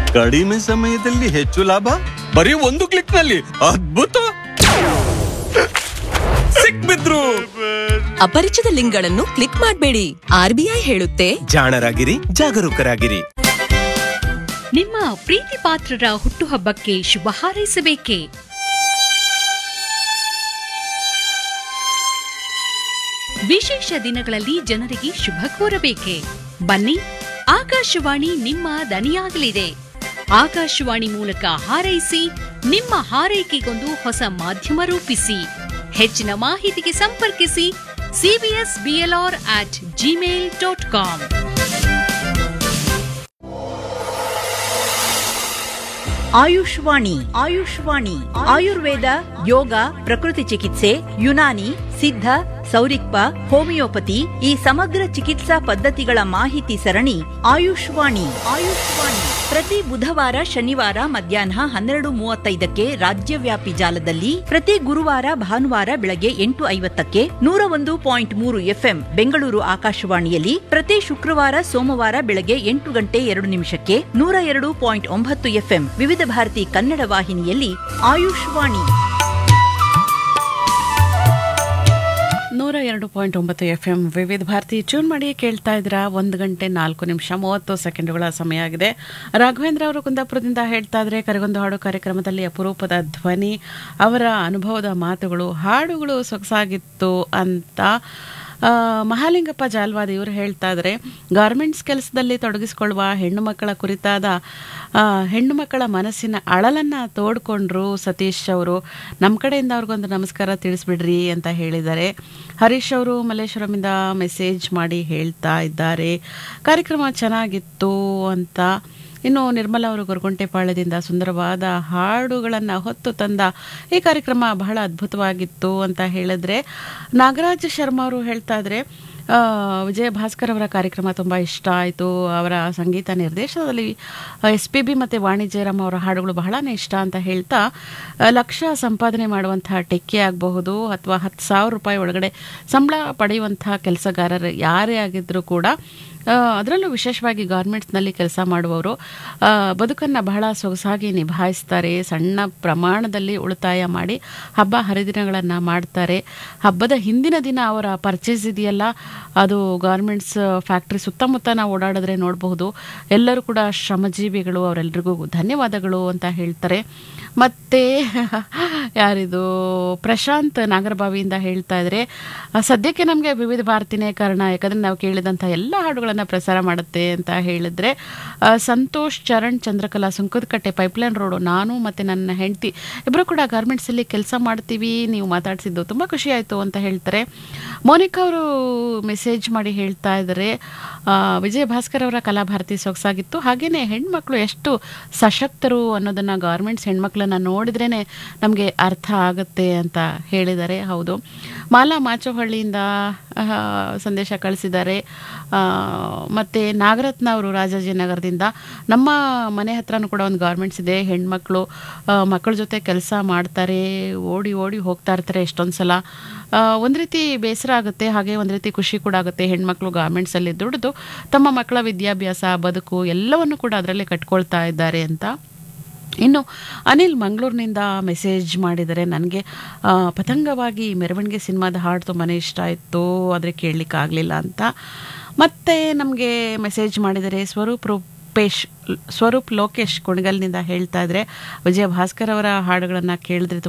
ಕಡಿಮೆ ಸಮಯದಲ್ಲಿ ಹೆಚ್ಚು ಲಾಭ ಬರೀ ಒಂದು ಕ್ಲಿಕ್ ನಲ್ಲಿ ಅದ್ಭುತ ಸಿಕ್ಬಿದ್ರು ಅಪರಿಚಿತ ಲಿಂಕ್ಗಳನ್ನು ಕ್ಲಿಕ್ ಮಾಡಬೇಡಿ ಆರ್ಬಿಐ ಹೇಳುತ್ತೆ ಜಾಣರಾಗಿರಿ ಜಾಗರೂಕರಾಗಿರಿ ನಿಮ್ಮ ಪ್ರೀತಿ ಪಾತ್ರರ ಹುಟ್ಟುಹಬ್ಬಕ್ಕೆ ಶುಭ ಹಾರೈಸಬೇಕೇ ವಿಶೇಷ ದಿನಗಳಲ್ಲಿ ಜನರಿಗೆ ಶುಭ ಕೋರಬೇಕೆ ಬನ್ನಿ ಆಕಾಶವಾಣಿ ನಿಮ್ಮ ದನಿಯಾಗಲಿದೆ ಆಕಾಶವಾಣಿ ಮೂಲಕ ಹಾರೈಸಿ ನಿಮ್ಮ ಹಾರೈಕೆಗೊಂದು ಹೊಸ ಮಾಧ್ಯಮ ರೂಪಿಸಿ ಹೆಚ್ಚಿನ ಮಾಹಿತಿಗೆ ಸಂಪರ್ಕಿಸಿ CBS BLR at Gmail dot com Ayushvani Ayushvani Ayurveda ಯೋಗ ಪ್ರಕೃತಿ ಚಿಕಿತ್ಸೆ ಯುನಾನಿ ಸಿದ್ಧ ಸೌರಿಕ್ಪ ಹೋಮಿಯೋಪತಿ ಈ ಸಮಗ್ರ ಚಿಕಿತ್ಸಾ ಪದ್ಧತಿಗಳ ಮಾಹಿತಿ ಸರಣಿ ಆಯುಷ್ವಾಣಿ ಆಯುಷ್ವಾಣಿ ಪ್ರತಿ ಬುಧವಾರ ಶನಿವಾರ ಮಧ್ಯಾಹ್ನ ಹನ್ನೆರಡು ಮೂವತ್ತೈದಕ್ಕೆ ರಾಜ್ಯವ್ಯಾಪಿ ಜಾಲದಲ್ಲಿ ಪ್ರತಿ ಗುರುವಾರ ಭಾನುವಾರ ಬೆಳಗ್ಗೆ ಎಂಟು ಐವತ್ತಕ್ಕೆ ನೂರ ಒಂದು ಪಾಯಿಂಟ್ ಮೂರು ಎಫ್ಎಂ ಬೆಂಗಳೂರು ಆಕಾಶವಾಣಿಯಲ್ಲಿ ಪ್ರತಿ ಶುಕ್ರವಾರ ಸೋಮವಾರ ಬೆಳಗ್ಗೆ ಎಂಟು ಗಂಟೆ ಎರಡು ನಿಮಿಷಕ್ಕೆ ನೂರ ಎರಡು ಪಾಯಿಂಟ್ ಒಂಬತ್ತು ಎಫ್ಎಂ ವಿವಿಧ ಭಾರತಿ ಕನ್ನಡ ವಾಹಿನಿಯಲ್ಲಿ ಆಯುಷ್ವಾಣಿ ನೂರ ಎರಡು ಪಾಯಿಂಟ್ ಒಂಬತ್ತು ಎಫ್ ಎಂ ವಿವಿಧ ಭಾರತಿ ಟ್ಯೂನ್ ಮಾಡಿ ಕೇಳ್ತಾ ಇದ್ದೀರಾ ಒಂದು ಗಂಟೆ ನಾಲ್ಕು ನಿಮಿಷ ಮೂವತ್ತು ಸೆಕೆಂಡುಗಳ ಸಮಯ ಆಗಿದೆ ರಾಘವೇಂದ್ರ ಅವರು ಕುಂದಾಪುರದಿಂದ ಹೇಳ್ತಾ ಇದ್ರೆ ಕರಗೊಂದು ಹಾಡು ಕಾರ್ಯಕ್ರಮದಲ್ಲಿ ಅಪರೂಪದ ಧ್ವನಿ ಅವರ ಅನುಭವದ ಮಾತುಗಳು ಹಾಡುಗಳು ಸೊಗಸಾಗಿತ್ತು ಅಂತ ಆ, ಮಹಾಲಿಂಗಪ್ಪ ಜಾಲ್ವಾದಿ ಇವರು ಹೇಳ್ತಾ ಇದ್ದಾರೆ ಗಾರ್ಮೆಂಟ್ಸ್ ಕೆಲಸದಲ್ಲಿ ತೊಡಗಿಸಿಕೊಳ್ಳುವ ಹೆಣ್ಣು ಮಕ್ಕಳ ಕುರಿತಾದ ಆ, ಹೆಣ್ಣು ಮಕ್ಕಳ ಮನಸ್ಸಿನ ಅಳಲನ್ನು ತೋಡ್ಕೊಂಡ್ರು ಸತೀಶ್ ಅವರು ನಮ್ಮ ಕಡೆಯಿಂದ ಅವ್ರಿಗೊಂದು ನಮಸ್ಕಾರ ತಿಳಿಸ್ಬಿಡ್ರಿ ಅಂತ ಹೇಳಿದ್ದಾರೆ ಹರೀಶ್ ಅವರು ಮಲ್ಲೇಶ್ವರಮಿಂದ ಮೆಸೇಜ್ ಮಾಡಿ ಹೇಳ್ತಾ ಇದ್ದಾರೆ ಕಾರ್ಯಕ್ರಮ ಚೆನ್ನಾಗಿತ್ತು ಅಂತ ಇನ್ನು ನಿರ್ಮಲಾ ಅವರು ಗೊರಗುಂಟೆಪಾಳ್ಯದಿಂದ ಸುಂದರವಾದ ಹಾಡುಗಳನ್ನು ಹೊತ್ತು ತಂದ ಈ ಕಾರ್ಯಕ್ರಮ ಬಹಳ ಅದ್ಭುತವಾಗಿತ್ತು ಅಂತ ಹೇಳಿದ್ರೆ ನಾಗರಾಜ್ ಶರ್ಮಾ ಅವರು ಹೇಳ್ತಾ ಇದ್ರೆ ಆ, ವಿಜಯ ಭಾಸ್ಕರ್ ಅವರ ಕಾರ್ಯಕ್ರಮ ತುಂಬ ಇಷ್ಟ ಆಯಿತು ಅವರ ಸಂಗೀತ ನಿರ್ದೇಶನದಲ್ಲಿ ಎಸ್ ಪಿ ಬಿ ಮತ್ತು ವಾಣಿ ಜಯರಾಮ್ ಅವರ ಹಾಡುಗಳು ಬಹಳನೇ ಇಷ್ಟ ಅಂತ ಹೇಳ್ತಾ ಆ, ಲಕ್ಷ ಸಂಪಾದನೆ ಮಾಡುವಂತಹ ಟೆಕ್ಕಿ ಆಗಬಹುದು ಅಥವಾ ಹತ್ತು ಸಾವಿರ ರೂಪಾಯಿ ಒಳಗಡೆ ಸಂಬಳ ಪಡೆಯುವಂತಹ ಕೆಲಸಗಾರರು ಯಾರೇ ಆಗಿದ್ರೂ ಕೂಡ ಆ, ಅದರಲ್ಲೂ ವಿಶೇಷವಾಗಿ ಗಾರ್ಮೆಂಟ್ಸ್ನಲ್ಲಿ ಕೆಲಸ ಮಾಡುವವರು ಬದುಕನ್ನು ಬಹಳ ಸೊಗಸಾಗಿ ನಿಭಾಯಿಸ್ತಾರೆ ಸಣ್ಣ ಪ್ರಮಾಣದಲ್ಲಿ ಉಳಿತಾಯ ಮಾಡಿ ಹಬ್ಬ ಹರಿದಿನಗಳನ್ನು ಮಾಡ್ತಾರೆ ಹಬ್ಬದ ಹಿಂದಿನ ದಿನ ಅವರ ಪರ್ಚೇಸ್ ಇದೆಯಲ್ಲ ಅದು ಗಾರ್ಮೆಂಟ್ಸ್ ಫ್ಯಾಕ್ಟ್ರಿ ಸುತ್ತಮುತ್ತ ನಾವು ಓಡಾಡಿದ್ರೆ ನೋಡಬಹುದು ಎಲ್ಲರೂ ಕೂಡ ಶ್ರಮಜೀವಿಗಳು ಅವರೆಲ್ಲರಿಗೂ ಧನ್ಯವಾದಗಳು ಅಂತ ಹೇಳ್ತಾರೆ ಮತ್ತೆ ಯಾರಿದು ಪ್ರಶಾಂತ್ ನಾಗರಬಾವಿಯಿಂದ ಹೇಳ್ತಾ ಇದ್ರೆ ಆ, ಸದ್ಯಕ್ಕೆ ನಮಗೆ ವಿವಿಧ ಭಾರತಿನೇ ಕಾರಣ ಯಾಕಂದ್ರೆ ನಾವು ಕೇಳಿದಂಥ ಎಲ್ಲ ಹಾಡುಗಳನ್ನು ಪ್ರಸಾರ ಮಾಡುತ್ತೆ ಅಂತ ಹೇಳಿದ್ರೆ ಆ, ಸಂತೋಷ್ ಚರಣ್ ಚಂದ್ರಕಲಾ ಸುಂಕದಕಟ್ಟೆ ಪೈಪ್ಲೈನ್ ರೋಡು ನಾನು ಮತ್ತು ನನ್ನ ಹೆಂಡತಿ ಇಬ್ಬರು ಕೂಡ ಗಾರ್ಮೆಂಟ್ಸಲ್ಲಿ ಕೆಲಸ ಮಾಡ್ತೀವಿ ನೀವು ಮಾತಾಡ್ಸಿದ್ದು ತುಂಬ ಖುಷಿ ಆಯಿತು ಅಂತ ಹೇಳ್ತಾರೆ ಮೋನಿಕಾ ಅವರು ಮೆಸೇಜ್ ಮಾಡಿ ಹೇಳ್ತಾ ಇದ್ದಾರೆ ಆ, ವಿಜಯ ಭಾಸ್ಕರ್ ಅವರ ಕಲಾಭಾರತಿ ಸೊಗಸಾಗಿತ್ತು ಹಾಗೆಯೇ ಹೆಣ್ಮಕ್ಳು ಎಷ್ಟು ಸಶಕ್ತರು ಅನ್ನೋದನ್ನು ಗಾರ್ಮೆಂಟ್ಸ್ ಹೆಣ್ಮಕ್ಳನ್ನ ನೋಡಿದ್ರೇ ನಮಗೆ ಅರ್ಥ ಆಗುತ್ತೆ ಅಂತ ಹೇಳಿದ್ದಾರೆ ಹೌದು ಮಾಲಾ ಮಾಚೋಹಳ್ಳಿಯಿಂದ ಆ, ಸಂದೇಶ ಕಳಿಸಿದ್ದಾರೆ ಆ, ಮತ್ತೆ ನಾಗರತ್ನ ಅವರು ರಾಜಾಜಿನಗರದಿಂದ ನಮ್ಮ ಮನೆ ಹತ್ರನೂ ಕೂಡ ಒಂದು ಗಾರ್ಮೆಂಟ್ಸ್ ಇದೆ ಹೆಣ್ಮಕ್ಳು ಆ, ಮಕ್ಕಳ ಜೊತೆ ಕೆಲಸ ಮಾಡ್ತಾರೆ ಓಡಿ ಓಡಿ ಹೋಗ್ತಾ ಇರ್ತಾರೆ ಎಷ್ಟೊಂದು ಸಲ ಆ, ಒಂದು ರೀತಿ ಬೇಸರ ಆಗುತ್ತೆ ಹಾಗೆ ಒಂದು ರೀತಿ ಖುಷಿ ಕೂಡ ಆಗುತ್ತೆ ಹೆಣ್ಮಕ್ಳು ಗಾರ್ಮೆಂಟ್ಸಲ್ಲಿ ದುಡಿದು ತಮ್ಮ ಮಕ್ಕಳ ವಿದ್ಯಾಭ್ಯಾಸ ಬದುಕು ಎಲ್ಲವನ್ನು ಕೂಡ ಅದರಲ್ಲೇ ಕಟ್ಕೊಳ್ತಾ ಇದ್ದಾರೆ ಅಂತ ಇನ್ನು ಅನಿಲ್ ಮಂಗಳೂರಿನಿಂದ ಮೆಸೇಜ್ ಮಾಡಿದರೆ ನನಗೆ ಆ, ಪತಂಗವಾಗಿ ಮೆರವಣಿಗೆ ಸಿನಿಮಾದ ಹಾಡು ತುಂಬಾ ಇಷ್ಟ ಆಯಿತು ಆದರೆ ಕೇಳಲಿಕ್ಕೆ ಆಗಲಿಲ್ಲ ಅಂತ ಮತ್ತೆ ನಮಗೆ ಮೆಸೇಜ್ ಮಾಡಿದರೆ ಸ್ವರೂಪ್ ರೂಪೇಶ್ ಸ್ವರೂಪ್ ಲೋಕೇಶ್ ಕುಣಿಗಲ್ನಿಂದ ಹೇಳ್ತಾ ಇದ್ರೆ ವಿಜಯ ಭಾಸ್ಕರ್ ಅವರ ಹಾಡುಗಳನ್ನು ಕೇಳಿದ್ರೆ